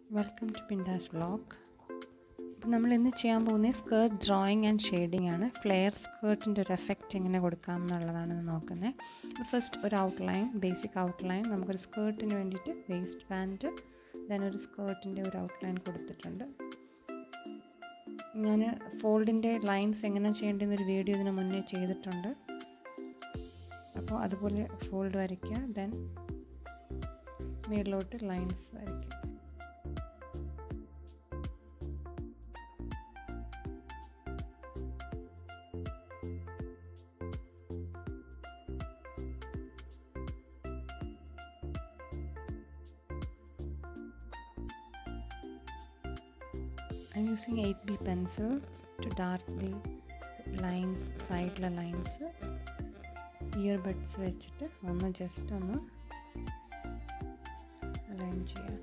welcome to പിൻഡാസ് vlog അപ്പോൾ നമ്മൾ ഇന്ന് ചെയ്യാൻ പോകുന്നത് സ്കേർട്ട് ഡ്രോയിങ് ആൻഡ് ഷെയ്ഡിങ് ആണ് ഫ്ലെയർ സ്കേർട്ടിൻ്റെ ഒരു എഫക്റ്റ് എങ്ങനെ കൊടുക്കാം എന്നുള്ളതാണ് നോക്കുന്നത് അപ്പോൾ ഫസ്റ്റ് ഒരു ഔട്ട്ലൈൻ ബേസിക് ഔട്ട്ലൈൻ നമുക്കൊരു സ്കേർട്ടിന് വേണ്ടിയിട്ട് വേസ്റ്റ് ബാൻഡ് ദെൻ ഒരു സ്കേർട്ടിൻ്റെ ഒരു ഔട്ട്ലൈൻ കൊടുത്തിട്ടുണ്ട് ഞാൻ ഫോൾഡിൻ്റെ ലൈൻസ് എങ്ങനെ ചെയ്യേണ്ടതെന്നൊരു വീഡിയോ ഇതിന് മുന്നേ ചെയ്തിട്ടുണ്ട് അപ്പോൾ അതുപോലെ ഫോൾഡ് വരയ്ക്കുക ദെൻ മേളിലോട്ട് ലൈൻസ് വരയ്ക്കുക I'm using 8B pencil to dark the lines സൈഡിലെ ലൈൻസ് ഇയർബഡ്സ് വെച്ചിട്ട് ഒന്ന് ജസ്റ്റ് ഒന്ന് അലൈൻ ചെയ്യാം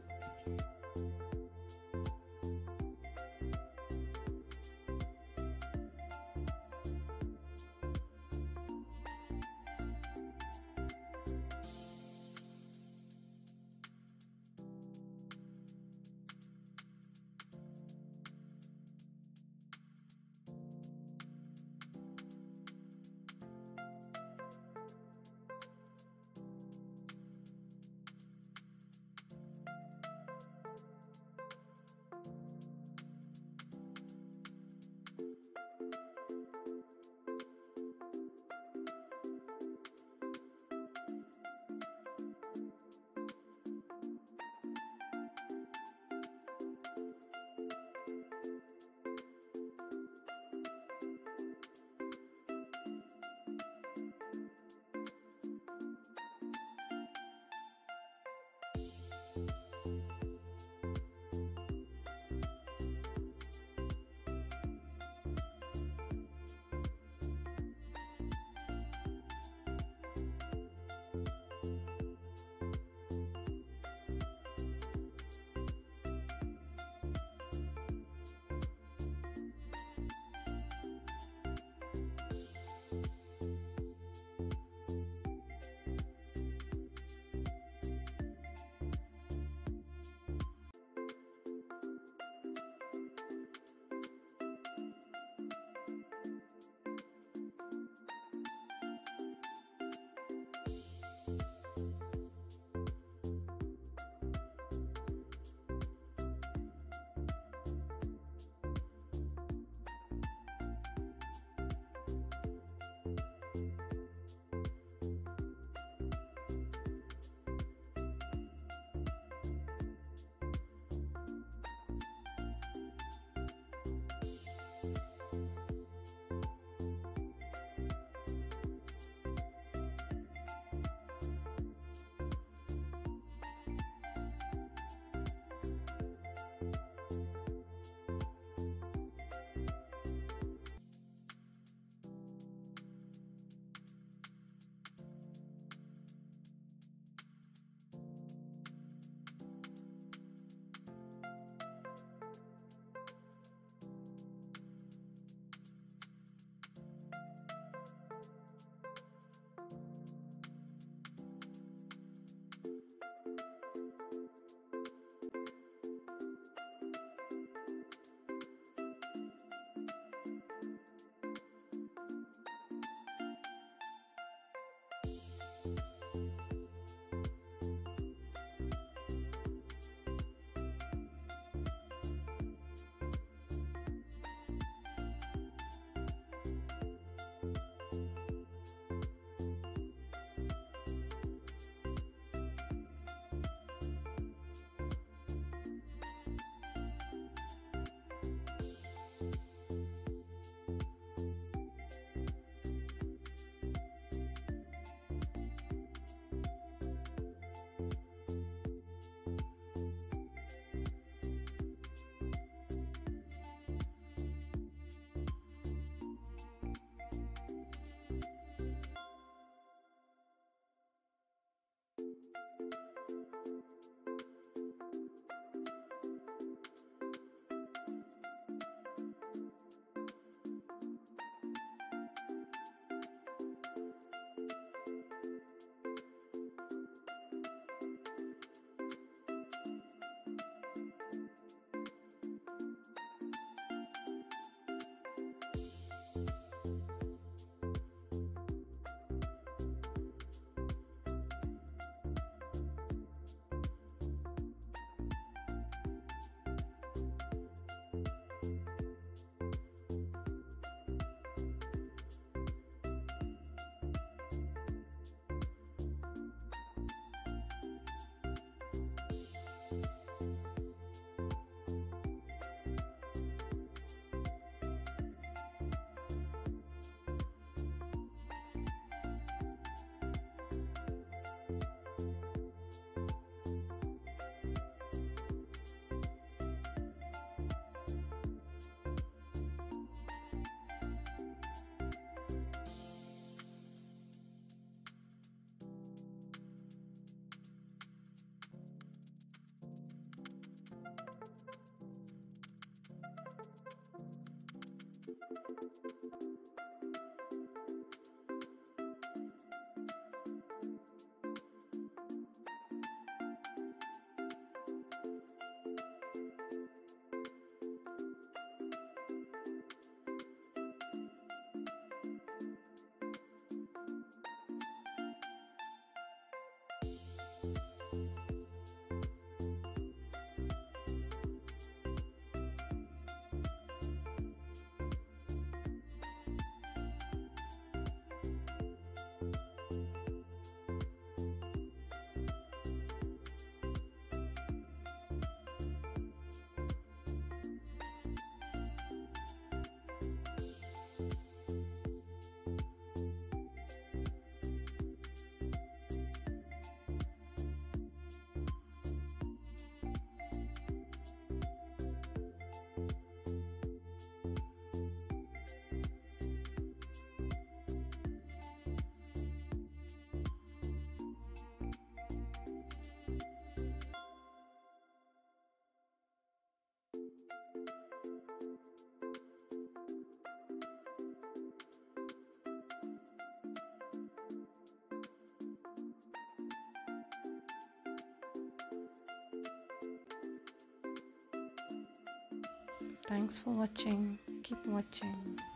thanks for watching keep watching